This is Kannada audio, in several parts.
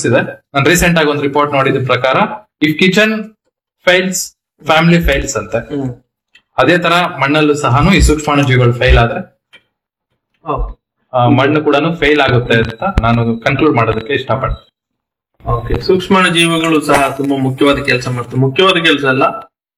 ಇದೆ ನಾನು ರೀಸೆಂಟ್ ಆಗಿ ಒಂದು ರಿಪೋರ್ಟ್ ನೋಡಿದ ಪ್ರಕಾರ if kitchen fails family fails ಅಂತೆ ಹ್ಮ್ ಅದೇ ತರ ಮಣ್ಣಲ್ಲೂ ಸಹ ಈ ಸೂಕ್ಷ್ಮಾಣುಜೀವಿಗಳು ಫೈಲ್ ಆದ್ರೆ ಆ, ಮಣ್ಣು ಕೂಡ ಫೇಲ್ ಆಗುತ್ತೆ ಅಂತ ನಾನು ಕನ್ಕ್ಲೂಡ್ ಮಾಡೋದಕ್ಕೆ ಇಷ್ಟಪಡ್ತೀನಿ ಓಕೆ ಸೂಕ್ಷ್ಮಾಣು ಜೀವಿಗಳು ಸಹ ತುಂಬಾ ಮುಖ್ಯವಾದ ಕೆಲಸ ಮಾಡ್ತವೆ ಮುಖ್ಯವಾದ ಕೆಲಸ ಅಲ್ಲ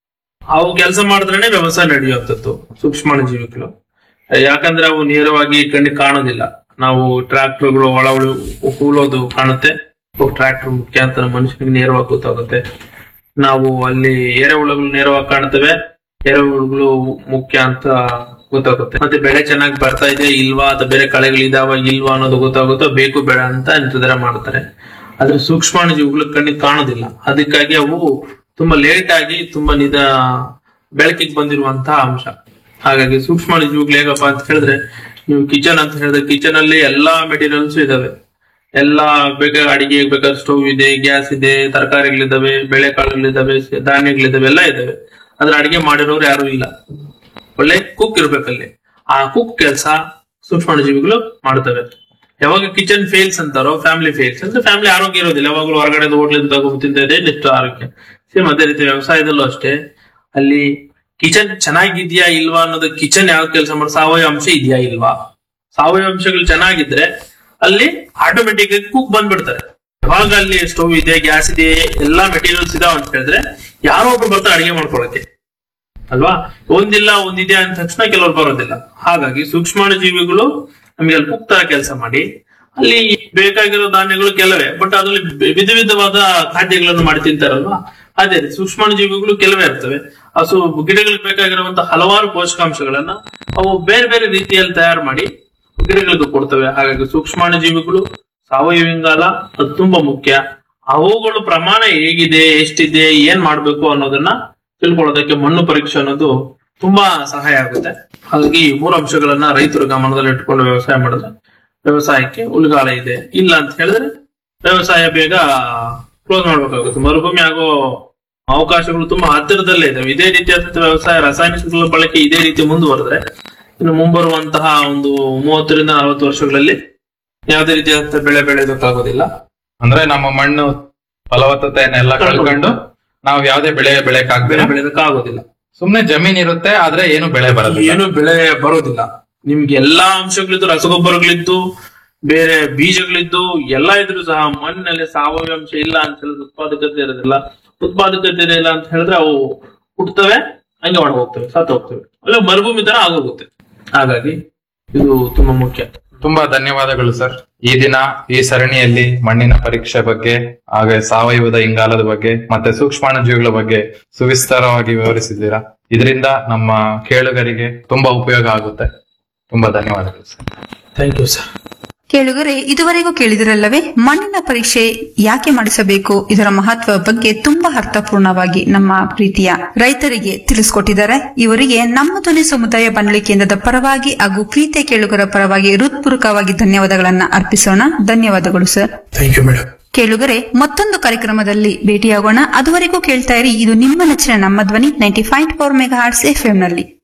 ಅವು ಕೆಲಸ ಮಾಡಿದ್ರೇನೆ ವ್ಯವಸಾಯ ನಡೆಯುವಂಥದ್ದು ಸೂಕ್ಷ್ಮಾಣು ಜೀವಿಗಳು ಯಾಕಂದ್ರೆ ಅವು ನೇರವಾಗಿ ಕಣ್ಣಿಗೆ ಕಾಣೋದಿಲ್ಲ ನಾವು ಟ್ರಾಕ್ಟರ್ಗಳು ಒಳ ಉಳಿ- ಹೂಳೋದು ಕಾಣುತ್ತೆ ಟ್ರಾಕ್ಟರ್ ಮುಖ್ಯಾಂತರ ಮನುಷ್ಯನಿಗೆ ನೇರವಾಗಿ ಗೊತ್ತಾಗುತ್ತೆ ನಾವು ಅಲ್ಲಿ ಎರೆಹುಳುಗಳು ನೇರವಾಗಿ ಕಾಣ್ತವೆ ಎರೆಹುಳುಗಳು ಮುಖ್ಯ ಅಂತ ಗೊತ್ತಾಗುತ್ತೆ ಮತ್ತೆ ಬೆಳೆ ಚೆನ್ನಾಗಿ ಬರ್ತಾ ಇದೆ ಇಲ್ವಾ ಅಥವಾ ಬೇರೆ ಕಳೆಗಳಿದಾವ ಇಲ್ವಾ ಅನ್ನೋದು ಗೊತ್ತಾಗುತ್ತೋ ಬೇಕು ಬೇಡ ಅಂತ ನಿರ್ಧಾರ ಮಾಡ್ತಾರೆ ಆದ್ರೆ ಸೂಕ್ಷ್ಮಾಣು ಜೀವಿಗಳು ಕಣ್ಣಿಗೆ ಕಾಣೋದಿಲ್ಲ ಅದಕ್ಕಾಗಿ ಅವು ತುಂಬಾ ಲೇಟ್ ಆಗಿ ತುಂಬಾ ನಿಧ ಬೆಳಕಿಗೆ ಬಂದಿರುವಂತಹ ಅಂಶ ಹಾಗಾಗಿ ಸೂಕ್ಷ್ಮಾಣು ಜೀವಿಗಳು ಹೇಗಪ್ಪ ಅಂತ ಹೇಳಿದ್ರೆ ನೀವು ಕಿಚನ್ ಅಂತ ಹೇಳಿದ್ರೆ ಕಿಚನ್ ಅಲ್ಲಿ ಎಲ್ಲಾ ಮೆಟೀರಿಯಲ್ಸ್ ಇದಾವೆ ಎಲ್ಲಾ ಬೇಕಾದ ಅಡಿಗೆ ಬೇಕಾದ ಸ್ಟವ್ ಇದೆ ಗ್ಯಾಸ್ ಇದೆ ತರಕಾರಿಗಳಿದಾವೆ ಬೆಳೆಕಾಳುಗಳಿದಾವೆ ಧಾನ್ಯಗಳಿದಾವೆ ಎಲ್ಲ ಇದಾವೆ ಆದ್ರೆ ಅಡಿಗೆ ಮಾಡಿರೋರು ಯಾರು ಇಲ್ಲ ಒಳ್ಳೆ ಕುಕ್ ಇರ್ಬೇಕಲ್ಲಿ ಆ ಕುಕ್ ಕೆಲಸ ಸೂಕ್ಷ್ಮಾಣು ಜೀವಿಗಳು ಮಾಡ್ತವೆ ಯಾವಾಗ ಕಿಚನ್ ಫೇಲ್ಸ್ ಅಂತಾರೋ ಫ್ಯಾಮಿಲಿ ಫೇಲ್ಸ್ ಅಂದ್ರೆ ಫ್ಯಾಮಿಲಿ ಆರೋಗ್ಯ ಇರೋದಿಲ್ಲ ಯಾವಾಗಲೂ ಹೊರಗಡೆ ಹೋಟ್ಲಿಂದ ತಗೊಂಡು ತಿಂತಾ ಇದೆ ಎಷ್ಟು ಆರೋಗ್ಯ ಸೇಮ್ ಅದೇ ರೀತಿ ವ್ಯವಸಾಯದಲ್ಲೂ ಅಷ್ಟೇ ಅಲ್ಲಿ ಕಿಚನ್ ಚೆನ್ನಾಗಿದ್ಯಾ ಇಲ್ವಾ ಅನ್ನೋದು ಕಿಚನ್ ಯಾವ ಕೆಲಸ ಮಾಡಿ ಸಾವಯವ ಅಂಶ ಇದೆಯಾ ಇಲ್ವಾ ಸಾವಯವ ಅಂಶಗಳು ಚೆನ್ನಾಗಿದ್ರೆ ಅಲ್ಲಿ ಆಟೋಮೆಟಿಕ್ ಕುಕ್ ಬಂದ್ಬಿಡ್ತಾರೆ ಯಾವಾಗ ಅಲ್ಲಿ ಸ್ಟವ್ ಇದೆ ಗ್ಯಾಸ್ ಇದೆ ಎಲ್ಲಾ ಮೆಟೀರಿಯಲ್ಸ್ ಇದಾವ ಅಂತ ಹೇಳಿದ್ರೆ ಯಾರೋ ಒಬ್ರು ಬರ್ತಾರೆ ಅಡಿಗೆ ಮಾಡ್ಕೊಳಕ್ಕೆ ಅಲ್ವಾ ಒಂದಿಲ್ಲ ಒಂದಿದೆ ಅಂದ ತಕ್ಷಣ ಕೆಲವರು ಬರೋದಿಲ್ಲ ಹಾಗಾಗಿ ಸೂಕ್ಷ್ಮಾಣು ಜೀವಿಗಳು ನಮಗೆ ಅಲ್ಲಿ ಕುಕ್ ತರ ಕೆಲಸ ಮಾಡಿ ಅಲ್ಲಿ ಬೇಕಾಗಿರೋ ಧಾನ್ಯಗಳು ಕೆಲವೇ ಬಟ್ ಅದ್ರಲ್ಲಿ ಬೆ- ವಿಧ ವಿಧವಾದ ಖಾದ್ಯಗಳನ್ನು ಮಾಡಿ ತಿಂತಾರಲ್ವಾ ಅದೇ ರೀತಿ ಸೂಕ್ಷ್ಮಾಣು ಜೀವಿಗಳು ಕೆಲವೇ ಇರ್ತವೆ ಹಸು ಗಿಡಗಳಿಗೆ ಬೇಕಾಗಿರುವಂತಹ ಹಲವಾರು ಪೋಷಕಾಂಶಗಳನ್ನ ಅವು ಬೇರೆ ಬೇರೆ ರೀತಿಯಲ್ಲಿ ತಯಾರು ಮಾಡಿ ಗಿಡಗಳಿಗೆ ಕೊಡ್ತವೆ ಹಾಗಾಗಿ ಸೂಕ್ಷ್ಮಾಣು ಜೀವಿಗಳು ಸಾವಯವ ಇಂಗಾಲ ಅದು ತುಂಬಾ ಮುಖ್ಯ ಅವುಗಳು ಪ್ರಮಾಣ ಹೇಗಿದೆ ಎಷ್ಟಿದೆ ಏನ್ ಮಾಡ್ಬೇಕು ಅನ್ನೋದನ್ನ ತಿಳ್ಕೊಳ್ಳೋದಕ್ಕೆ ಮಣ್ಣು ಪರೀಕ್ಷೆ ಅನ್ನೋದು ತುಂಬಾ ಸಹಾಯ ಆಗುತ್ತೆ ಹಾಗಾಗಿ ಈ ಮೂರು ಅಂಶಗಳನ್ನ ರೈತರು ಗಮನದಲ್ಲಿ ಇಟ್ಕೊಂಡು ವ್ಯವಸಾಯ ಮಾಡಿದ್ರೆ ವ್ಯವಸಾಯಕ್ಕೆ ಉಳಿಗಾಲ ಇದೆ ಇಲ್ಲ ಅಂತ ಹೇಳಿದ್ರೆ ವ್ಯವಸಾಯ ಬೇಗ ಕ್ಲೋಸ್ ಮಾಡ್ಬೇಕಾಗುತ್ತೆ ಮರುಭೂಮಿ ಆಗೋ ಅವಕಾಶಗಳು ತುಂಬಾ ಹತ್ತಿರದಲ್ಲೇ ಇದಾವೆ ಇದೇ ರೀತಿಯಾದಂತಹ ವ್ಯವಸಾಯ ರಾಸಾಯನಿಕಗಳ ಬಳಕೆ ಇದೇ ರೀತಿ ಮುಂದುವರೆದ್ರೆ ಇನ್ನು ಮುಂಬರುವಂತಹ ಒಂದು ಮೂವತ್ತರಿಂದ ನಲವತ್ತು ವರ್ಷಗಳಲ್ಲಿ ಯಾವುದೇ ರೀತಿಯಾದಂತಹ ಬೆಳೆ ಬೆಳೆಯೋದಕ್ಕಾಗೋದಿಲ್ಲ ಅಂದ್ರೆ ನಮ್ಮ ಮಣ್ಣು ಫಲವತ್ತತೆಯನ್ನೆಲ್ಲ ಕಳ್ಕೊಂಡು ನಾವು ಯಾವ್ದೇ ಬೆಳೆ ಬೆಳೆಯಕ್ಕಾಗ್ದಿರ ಬೆಳೆ ಬೆಳೆಯೋದಕ್ಕಾಗೋದಿಲ್ಲ ಸುಮ್ನೆ ಜಮೀನ್ ಇರುತ್ತೆ ಆದ್ರೆ ಏನು ಬೆಳೆ ಬರೋದಿಲ್ಲ ಏನು ಬೆಳೆ ಬರೋದಿಲ್ಲ ನಿಮ್ಗೆ ಎಲ್ಲಾ ಅಂಶಗಳಿದ್ದು ರಸಗೊಬ್ಬರಗಳಿದ್ದು ಬೇರೆ ಬೀಜಗಳಿದ್ದು ಎಲ್ಲ ಇದ್ರು ಸಹ ಮಣ್ಣಿನಲ್ಲಿ ಸಾವಯವ ಅಂಶ ಇಲ್ಲ ಅಂತ ಹೇಳಿದ್ರೆ ಉತ್ಪಾದಕತೆ ಇರೋದಿಲ್ಲ ಉತ್ಪಾದಕತೆ ಇಲ್ಲ ಅಂತ ಹೇಳಿದ್ರೆ ಅವು ಹುಟ್ಟುತ್ತವೆ ಹಂಗೆ ಒಣ ಹೋಗ್ತವೆ ಸತ್ತು ಹೋಗ್ತವೆ ಅಲ್ಲ ಮರುಭೂಮಿ ತರ ಆಗೋಗುತ್ತೆ ಹಾಗಾಗಿ ಇದು ತುಂಬಾ ಮುಖ್ಯ ತುಂಬಾ ಧನ್ಯವಾದಗಳು ಸರ್ ಈ ದಿನ ಈ ಸರಣಿಯಲ್ಲಿ ಮಣ್ಣಿನ ಪರೀಕ್ಷೆ ಬಗ್ಗೆ ಹಾಗೆ ಸಾವಯವದ ಇಂಗಾಲದ ಬಗ್ಗೆ ಮತ್ತೆ ಸೂಕ್ಷ್ಮಾಣು ಜೀವಿಗಳ ಬಗ್ಗೆ ಸುವಿಸ್ತಾರವಾಗಿ ವಿವರಿಸಿದ್ದೀರಾ ಇದರಿಂದ ನಮ್ಮ ಕೇಳುಗರಿಗೆ ತುಂಬಾ ಉಪಯೋಗ ಆಗುತ್ತೆ ತುಂಬಾ ಧನ್ಯವಾದಗಳು ಸರ್ ಥ್ಯಾಂಕ್ ಯು ಸರ್ ಕೇಳುಗರೆ ಇದುವರೆಗೂ ಕೇಳಿದಿರಲ್ಲವೇ ಮಣ್ಣಿನ ಪರೀಕ್ಷೆ ಯಾಕೆ ಮಾಡಿಸಬೇಕು ಇದರ ಮಹತ್ವ ಬಗ್ಗೆ ತುಂಬಾ ಅರ್ಥಪೂರ್ಣವಾಗಿ ನಮ್ಮ ಪ್ರೀತಿಯ ರೈತರಿಗೆ ತಿಳಿಸ್ಕೊಟ್ಟಿದ್ದಾರೆ ಇವರಿಗೆ ನಮ್ಮ ಧ್ವನಿ ಸಮುದಾಯ ಬಾನುಲಿ ಕೇಂದ್ರದ ಪರವಾಗಿ ಹಾಗೂ ಪ್ರೀತಿಯ ಕೇಳುಗರ ಪರವಾಗಿ ಹೃತ್ಪೂರ್ವಕವಾಗಿ ಧನ್ಯವಾದಗಳನ್ನ ಅರ್ಪಿಸೋಣ ಧನ್ಯವಾದಗಳು ಸರ್ ಥ್ಯಾಂಕ್ ಯು ಮೇಡಮ್ ಕೇಳುಗರೆ ಮತ್ತೊಂದು ಕಾರ್ಯಕ್ರಮದಲ್ಲಿ ಭೇಟಿಯಾಗೋಣ ಅದುವರೆಗೂ ಕೇಳ್ತಾ ಇರಿ ಇದು ನಿಮ್ಮ ನೆಚ್ಚಿನ ನಮ್ಮ ಧ್ವನಿ ninety five four mega hearts FM ನಲ್ಲಿ